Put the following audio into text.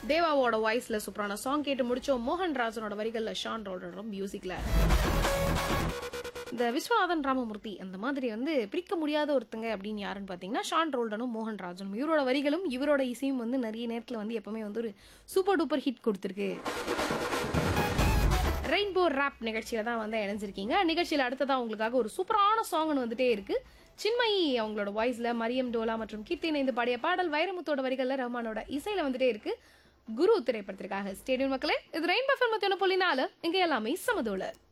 தேவாவோட வாய்ஸ்ல சூப்பரான சாங் கேட்டு முடிச்சோம் மோகன் ராஜனோட வரிகள்ல ஷான் ரோடோட மியூசிக்ல இந்த விஸ்வநாதன் ராமமூர்த்தி அந்த மாதிரி வந்து பிரிக்க முடியாத ஒருத்தங்க அப்படின்னு யாருன்னு பார்த்தீங்கன்னா ஷான் ரோல்டனும் மோகன் ராஜனும் இவரோட வரிகளும் இவரோட இசையும் வந்து நிறைய நேரத்தில் வந்து எப்பவுமே வந்து ஒரு சூப்பர் டூப்பர் ஹிட் கொடுத்துருக்கு ரெயின்போ ரேப் நிகழ்ச்சியில தான் வந்து இணைஞ்சிருக்கீங்க நிகழ்ச்சியில் அடுத்ததான் உங்களுக்காக ஒரு சூப்பரான சாங்னு வந்துட்டே இருக்கு சின்மயி அவங்களோட வாய்ஸ்ல மரியம் டோலா மற்றும் கீர்த்தி இணைந்து பாடிய பாடல் வைரமுத்தோட வரிகள்ல ரஹ்மானோட இசையில வந்துட்டே இருக்கு குரு திரைப்படத்திற்காக ஸ்டேடியம் மக்களே இது ரெயின்போ ஃபில்ம் மத்தியான புள்ளி நாலு இங்க எல்லாமே சமதோல